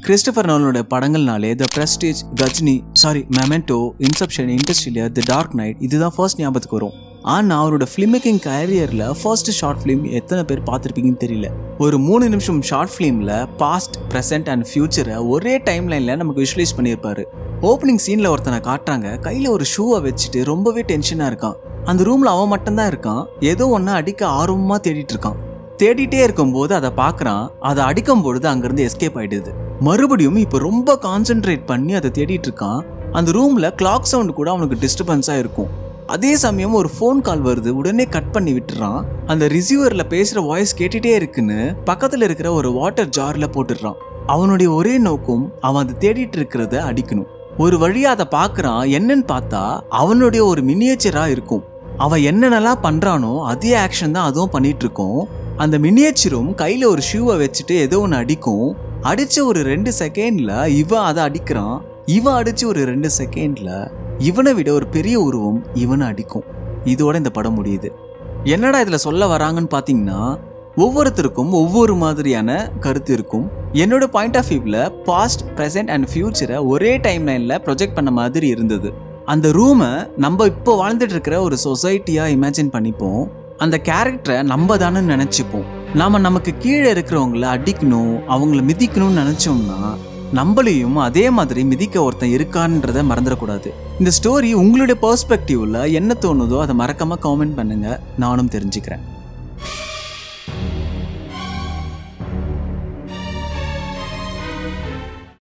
Christopher நோலனோட படங்கள்னாலே the prestige Ghajini sorry memento inception interstellar the dark knight இதுதான் first ஞாபகத்துக்கு வரும் ஆனால் அவரோட ஃபிலிம் மேக்கிங் கேரியரில் ஃபர்ஸ்ட் ஷார்ட் ஃபிலிம் எத்தனை பேர் பார்த்துருப்பீங்கன்னு தெரியல ஒரு மூணு நிமிஷம் ஷார்ட் ஃபிலிமில் பாஸ்ட் ப்ரெசென்ட் அண்ட் ஃபியூச்சரை ஒரே டைம் லைனில் நமக்கு விஷுவலைஸ் பண்ணியிருப்பாரு ஓப்பனிங் சீனில் ஒருத்தனை காட்டுறாங்க கையில் ஒரு ஷூவை வச்சுட்டு ரொம்பவே டென்ஷனாக இருக்கான் அந்த ரூமில் அவன் மட்டும்தான் இருக்கான் ஏதோ ஒன்று அடிக்க ஆர்வமாக தேடிட்டு இருக்கான் தேடிட்டே இருக்கும்போது அதை பார்க்குறான் அதை அடிக்கும் பொழுது அங்கேருந்து எஸ்கேப் ஆயிடுது மறுபடியும் இப்போ ரொம்ப கான்சென்ட்ரேட் பண்ணி அதை தேடிட்டு இருக்கான் அந்த ரூமில் கிளாக் சவுண்ட் கூட அவனுக்கு டிஸ்டர்பன்ஸாக இருக்கும் அதே சமயம் ஒரு ஃபோன் கால் வருது உடனே கட் பண்ணி விட்டுறான் அந்த ரிசீவரில் பேசுகிற வாய்ஸ் கேட்டுட்டே இருக்குன்னு பக்கத்தில் இருக்கிற ஒரு வாட்டர் ஜாரில் போட்டுடுறான் அவனுடைய ஒரே நோக்கம் அவன் அதை தேடிட்டு இருக்கிறத அடிக்கணும் ஒரு வழியா அதை பார்க்கறான் என்னன்னு பார்த்தா அவனுடைய ஒரு மினியேச்சரா இருக்கும் அவன் என்னென்னலாம் பண்றானோ அதே ஆக்ஷன் தான் அதுவும் பண்ணிட்டு இருக்கும் அந்த மினியேச்சரும் கையில ஒரு ஷூவை வச்சுட்டு ஏதோ ஒன்று அடிக்கும் அடிச்ச ஒரு ரெண்டு செகண்ட்ல இவன் அதை அடிக்கிறான் இவன் அடிச்சு ஒரு ரெண்டு செகண்ட்ல இவனை விட ஒரு பெரிய உருவம் இவனை அடிக்கும் இதோட இந்த படம் முடியுது என்னடா இதுல சொல்ல வராங்கன்னு பாத்தீங்கன்னா ஒவ்வொருத்தருக்கும் ஒவ்வொரு மாதிரியான கருத்து இருக்கும் என்னோட பாயிண்ட் ஆஃப் வியூவில் பாஸ்ட் ப்ரெசென்ட் அண்ட் ஃபியூச்சரை ஒரே டைம் லைனில் ப்ரொஜெக்ட் பண்ண மாதிரி இருந்தது அந்த ரூமை நம்ம இப்போ வாழ்ந்துட்டு இருக்கிற ஒரு சொசைட்டியாக இமேஜின் பண்ணிப்போம் அந்த கேரக்டரை நம்ம தானே நினச்சிப்போம் நாம் நமக்கு கீழே இருக்கிறவங்கள அடிக்கணும் அவங்கள மிதிக்கணும்னு நினச்சோம்னா நம்மளையும் அதே மாதிரி மிதிக்க ஒருத்தன் இருக்கான்றத மறந்துடக்கூடாது இந்த ஸ்டோரி உங்களுடைய பெர்ஸ்பெக்டிவ்ல என்ன தோணுதோ அதை மறக்காம காமெண்ட் பண்ணுங்க நானும் தெரிஞ்சுக்கிறேன்